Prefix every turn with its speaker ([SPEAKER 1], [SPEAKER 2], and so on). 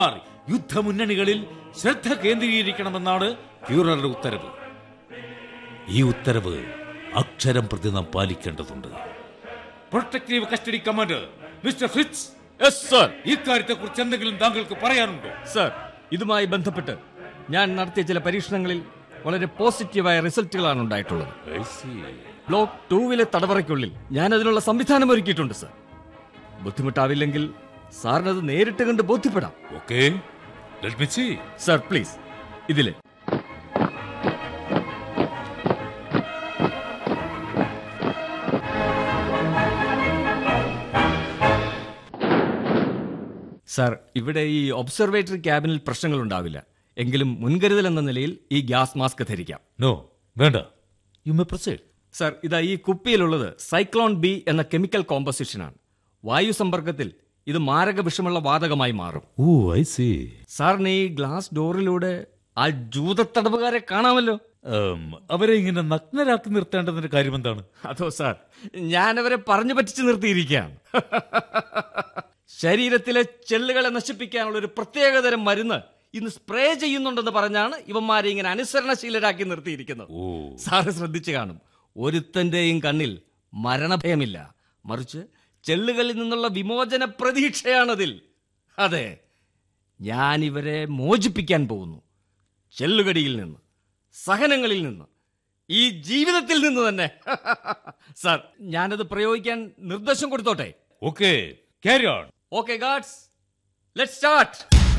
[SPEAKER 1] യുദ്ധമുന്നണികളിൽ ശ്രദ്ധ കേന്ദ്രീകരിക്കണമെന്നാണ് ഫ്യൂററുടെ ഉത്തരവ് ഈ ഉത്തരവ് അക്ഷരം പ്രതി നാം പാലിക്കേണ്ടതുണ്ട് protective custody commander mister Fritz
[SPEAKER 2] yes sir
[SPEAKER 1] ഇക്കാര്യത്തെ കുറിച്ച് എന്തെങ്കിലും താങ്കൾക്ക് പറയാനുണ്ടോ
[SPEAKER 2] സർ ഇതുമായി ബന്ധപ്പെട്ട് ഞാൻ നടത്തിയ ചില പരീക്ഷണങ്ങളിൽ വളരെ പോസിറ്റീവായ റിസൾട്ടുകളാണ് ഉണ്ടായിട്ടുള്ളത് ബ്ലോക്ക് ടൂവിലെ തടവറയ്ക്കുള്ളിൽ ഞാൻ അതിനുള്ള സംവിധാനം ഒരുക്കിയിട്ടുണ്ട് സർ ബുദ്ധിമുട്ടാവില്ലെങ്കിൽ സാറിനത് നേരിട്ട് കണ്ട് ബോധ്യപ്പെടാം
[SPEAKER 1] okay let me see
[SPEAKER 2] sir please ഇതില് സർ ഇവിടെ ഈ ഒബ്സർവേറ്ററി ക്യാബിനിൽ പ്രശ്നങ്ങൾ ഉണ്ടാവില്ല എങ്കിലും മുൻകരുതൽ എന്ന നിലയിൽ ഈ ഗ്യാസ് മാസ്ക് ധരിക്കാം
[SPEAKER 1] നോ വേണ്ട യു മേ പ്രൊസീഡ്
[SPEAKER 2] സർ ഇതാ ഈ കുപ്പിയിലുള്ളത് സൈക്ലോൺ ബി എന്ന കെമിക്കൽ കോമ്പസിഷനാണ് വായു സമ്പർക്കത്തിൽ ഇത് മാരക വിഷമുള്ള വാതകമായി മാറും
[SPEAKER 1] ഓ ഐ സീ
[SPEAKER 2] സാറിന് ഈ ഗ്ലാസ് ഡോറിലൂടെ ആ ജൂതത്തടവുകാരെ കാണാമല്ലോ
[SPEAKER 1] അവരെ ഇങ്ങനെ നഗ്നരാക്കി നിർത്തേണ്ടതിന്റെ കാര്യം എന്താണ്
[SPEAKER 2] അതോ സാർ ഞാനവരെ പറഞ്ഞു പറ്റിച്ച് നിർത്തിയിരിക്കുകയാണ് ശരീരത്തിലെ ചെല്ലുകളെ നശിപ്പിക്കാനുള്ള ഒരു പ്രത്യേകതരം മരുന്ന് ഇന്ന് സ്പ്രേ ചെയ്യുന്നുണ്ടെന്ന് പറഞ്ഞാണ് ഇവന്മാരെ ഇങ്ങനെ അനുസരണശീലരാക്കി നിർത്തിയിരിക്കുന്നത്
[SPEAKER 1] ഓ
[SPEAKER 2] സാറ് ശ്രദ്ധിച്ചു കാണും ഒരുത്തന്റെയും കണ്ണിൽ മരണഭയമില്ല മറിച്ച് ചെള്ളുകളിൽ നിന്നുള്ള വിമോചന പ്രതീക്ഷയാണതിൽ അതെ ഞാൻ ഇവരെ മോചിപ്പിക്കാൻ പോകുന്നു ചെല്ലുകടിയിൽ നിന്ന് സഹനങ്ങളിൽ നിന്ന് ഈ ജീവിതത്തിൽ നിന്ന് തന്നെ സാർ ഞാനത് പ്രയോഗിക്കാൻ നിർദ്ദേശം കൊടുത്തോട്ടെ
[SPEAKER 1] okay carry on
[SPEAKER 2] okay guards let start